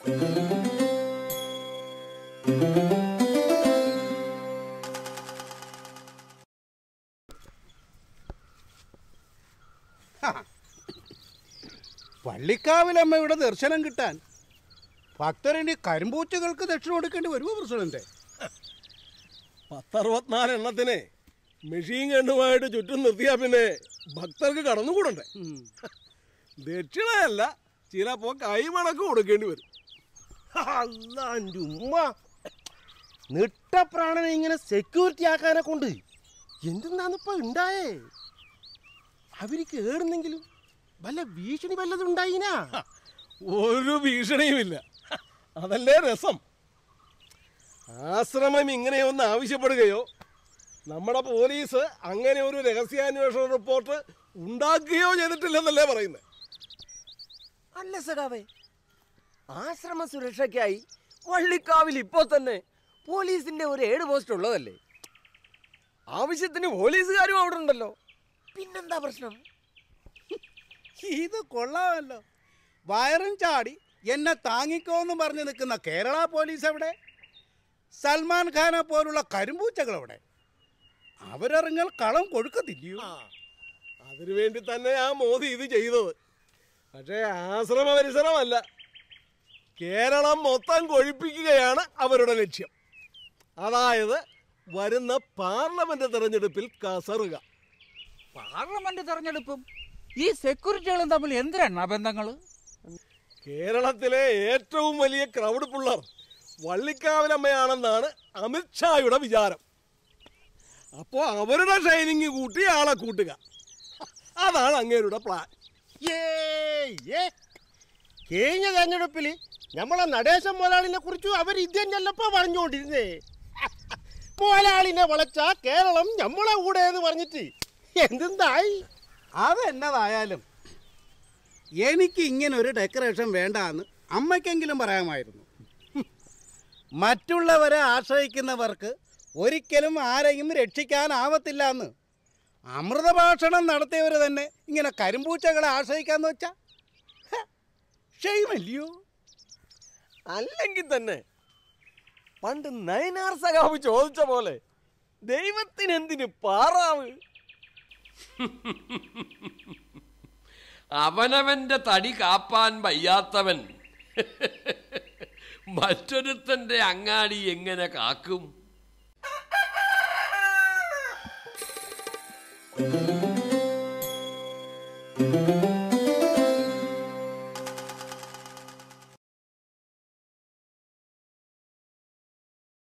പള്ളിക്കാവിലമ്മയുടെ ദർശനം കിട്ടാൻ ഭക്തരിനി കരിമ്പൂച്ചകൾക്ക് ദക്ഷിണ കൊടുക്കേണ്ടി വരുമോ പ്രസിഡന്റ് പത്തറുപത്തിനാല് എണ്ണത്തിനെ മെഷീൻ കണ്ണുമായിട്ട് ചുറ്റും നിർത്തിയാ പിന്നെ ഭക്തർക്ക് കടന്നുകൂടണ്ടേ ദക്ഷിണയല്ല ചിലപ്പോ കൈമണക്ക് കൊടുക്കേണ്ടി വരും അല്ലാൻ്റെ ഉമ്മ നിട്ടപ്രാണനെ ഇങ്ങനെ സെക്യൂരിറ്റി ആക്കാനെ കൊണ്ട് എന്തെന്നാന്നിപ്പോ ഉണ്ടായേ അവർക്ക് ഏടുന്നെങ്കിലും വല്ല ഭീഷണി വല്ലതും ഉണ്ടായിനാ ഒരു ഭീഷണിയുമില്ല അതല്ലേ രസം ആശ്രമം ഇങ്ങനെയൊന്ന് ആവശ്യപ്പെടുകയോ നമ്മുടെ പോലീസ് അങ്ങനെ ഒരു രഹസ്യാന്വേഷണ റിപ്പോർട്ട് ഉണ്ടാക്കുകയോ ചെയ്തിട്ടില്ലെന്നല്ലേ പറയുന്നത് അല്ല സഖാവേ ആശ്രമ സുരക്ഷയ്ക്കായി വള്ളിക്കാവിൽ ഇപ്പോൾ തന്നെ പോലീസിന്റെ ഒരു ഏഴ് പോസ്റ്റ് ഉള്ളതല്ലേ ആവശ്യത്തിന് പോലീസുകാരും അവിടെ ഉണ്ടല്ലോ പിന്നെന്താ പ്രശ്നം ഇത് കൊള്ളാമല്ലോ വയറും ചാടി എന്നെ താങ്ങിക്കോന്ന് പറഞ്ഞു നിൽക്കുന്ന കേരള പോലീസ് എവിടെ സൽമാൻ ഖാനെ പോലുള്ള കരിമ്പൂച്ചകൾ എവിടെ അവരിറങ്ങൽ കളം കൊടുക്കത്തില്ലയോ അതിനു വേണ്ടി തന്നെ ആ മോദി ഇത് ചെയ്തത് പക്ഷേ ആശ്രമ പരിസരമല്ല കേരളം മൊത്തം കൊഴിപ്പിക്കുകയാണ് അവരുടെ ലക്ഷ്യം അതായത് വരുന്ന പാർലമെന്റ് തെരഞ്ഞെടുപ്പിൽ കസറുക പാർലമെന്റ് തെരഞ്ഞെടുപ്പും ഈ സെക്യൂരിറ്റികളും തമ്മിൽ എന്തിനാണ് ബന്ധങ്ങൾ കേരളത്തിലെ ഏറ്റവും വലിയ ക്രൗഡ് പുള്ളർ വള്ളിക്കാവിലമ്മയാണെന്നാണ് അമിത്ഷായുടെ വിചാരം അപ്പോൾ അവരുടെ ഷൈനിങ് കൂട്ടി ആളെ കൂട്ടുക അതാണ് അങ്ങേരുടെ പ്ലാൻ ഏയ് ഏ കഴിഞ്ഞ തെരഞ്ഞെടുപ്പിൽ നമ്മളെ നടേശൻ മുതലാളിനെ കുറിച്ച് അവർ ഇത് തന്നെയല്ലപ്പോ പറഞ്ഞുകൊണ്ടിരുന്നേ മുതലാളിനെ വളച്ച കേരളം നമ്മളെ കൂടെ എന്ന് പറഞ്ഞിട്ട് എന്തെന്തായി അതെന്നതായാലും എനിക്ക് ഇങ്ങനെ ഒരു ഡെക്കറേഷൻ വേണ്ടാന്ന് അമ്മയ്ക്കെങ്കിലും പറയാമായിരുന്നു ഹും. മറ്റുള്ളവരെ ആശ്രയിക്കുന്നവർക്ക് ഒരിക്കലും ആരെയും രക്ഷിക്കാനാവത്തില്ല എന്ന് അമൃതഭാഷണം നടത്തിയവർ തന്നെ ഇങ്ങനെ കരിമ്പൂച്ചകളെ ആശ്രയിക്കാന്ന് വെച്ചാ ഹ, ഷെയ്മല്ലയോ അല്ലെങ്കിൽ തന്നെ പണ്ട് നയനാർ സഖാവ് ചോദിച്ച പോലെ ദൈവത്തിന് എന്തിന് പാറാവ് അവനവന്റെ തടി കാപ്പാൻ വയ്യാത്തവൻ മറ്റൊരുത്തന്റെ അങ്ങാടി എങ്ങനെ കാക്കും